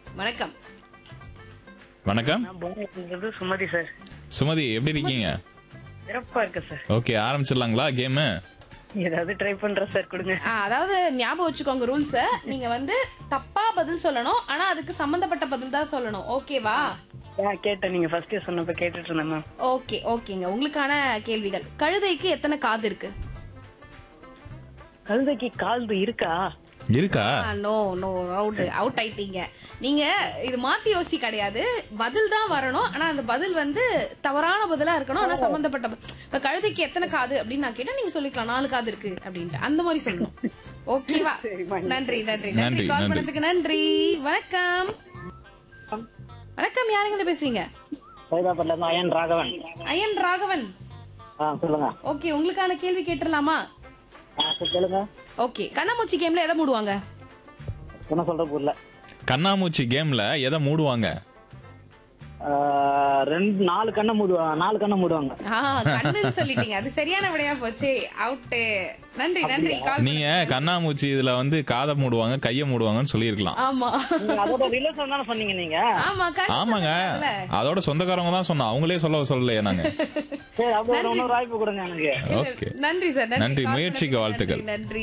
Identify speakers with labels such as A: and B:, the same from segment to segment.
A: வணக்கம்
B: வணக்கம்
C: நான் போனது சுமதி சார்
B: சுமதி எப்படி இருக்கீங்க
C: சிறப்பா இருக்கு சார்
B: ஓகே ஆரம்பிச்சிடலாங்களா கேமு
C: ஏதாவது ட்ரை பண்றேன் சார் கொடுங்க
A: ஆ, அதாவது ஞாபகம் வச்சுக்கோங்க ரூல்ஸ நீங்க வந்து தப்பா பதில் சொல்லணும் ஆனா அதுக்கு சம்பந்தப்பட்ட பதில் தான் சொல்லணும் ஓகேவா
C: நான் கேட்டேன் நீங்க ஃபர்ஸ்ட் சொன்னப்ப கேட்டுட்டு இருந்தேன் மேம்
A: ஓகே ஓகேங்க உங்களுக்கான கேள்விகள் கழுதைக்கு எத்தனை காது இருக்கு
C: கழுதைக்கு கால்து இருக்கா
B: இருக்கா
A: நோ நோ அவுட் அவுட் ஆயிட்டீங்க நீங்க இது மாத்தி யோசி கிடையாது பதில் தான் வரணும் ஆனா அந்த பதில் வந்து தவறான பதிலா இருக்கணும் ஆனா சம்பந்தப்பட்ட ப- இப்ப கழுதைக்கு எத்தனை காது அப்படின்னு நான் கேட்டா நீங்க சொல்லிக்கலாம் நாலு காது இருக்கு அப்படின்ட்டு அந்த மாதிரி சொல்லணும் ஓகேவா நன்றி நன்றி நன்றி
B: நன்றி,
A: கால்
B: நன்றி.
A: பண்ணதுக்கு நன்றி வணக்கம் வணக்கம் யாருங்க இருந்து பேசுறீங்க
C: சைதாப்பட்டில இருந்து அயன் ராகவன்
A: அயன் ராகவன்
C: ஆ சொல்லுங்க
A: ஓகே உங்களுக்கான கேள்வி கேட்டுடலாமா
C: ஆ, சரி, சொல்லுங்க
A: ஓகே கண்ணாமூச்சி கேம்ல எதை மூடுவாங்க
C: என்ன சொல்ற புரியல
B: கண்ணாமூச்சி கேம்ல எதை மூடுவாங்க
C: ஆ, ரெண்டு நாலு கண்ணை மூடுவாங்க நாலு கண்ணை மூடுவாங்க
A: ஆ கண்ணுன்னு சொல்லிட்டீங்க அது சரியான விடையா போச்சு அவுட் நன்றி நன்றி கால்
B: நீங்க கண்ணாமூச்சி இதுல வந்து காதை மூடுவாங்க கைய மூடுவாங்கன்னு சொல்லியிருக்கலாம்
A: ஆமா
C: நீங்க அதோட ரிலேஷன் தானே சொன்னீங்க நீங்க
A: ஆமா கண்ணு
B: ஆமாங்க
A: சொன்னீங்கல்ல.
B: அதோட சொந்தக்காரங்க தான் சொன்னோம் அவங்களே சொல்ல சொல்லலையே நாங்க
C: சரி அப்போ ஒரு இன்னொரு வாய்ப்பு கொடுங்க எனக்கு
B: ஓகே
A: நன்றி சார்
B: நன்றி,
A: கால்
B: முயற்சிக்கு
A: பண்ணதுக்கு
B: வாழ்த்துக்கள்.
A: நன்றி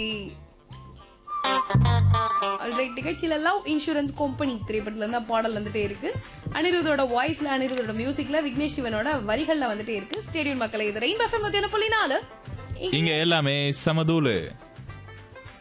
A: ஆல்ரைட் நிகழ்ச்சியில லவ் இன்சூரன்ஸ் கம்பெனி திரைப்படத்துல இருந்து பாடல் வந்துட்டே இருக்கு அனிருதோட வாய்ஸ்ல அனிருதோட மியூசிக்ல விக்னேஷ் சிவனோட வரிகள்ல வந்துட்டே இருக்கு ஸ்டேடியம் மக்களை இது ரெயின் எஃப்எம் நூத்தி ஒண்ணு புள்ளி நாலு
B: இங்க எல்லாமே சமதூளு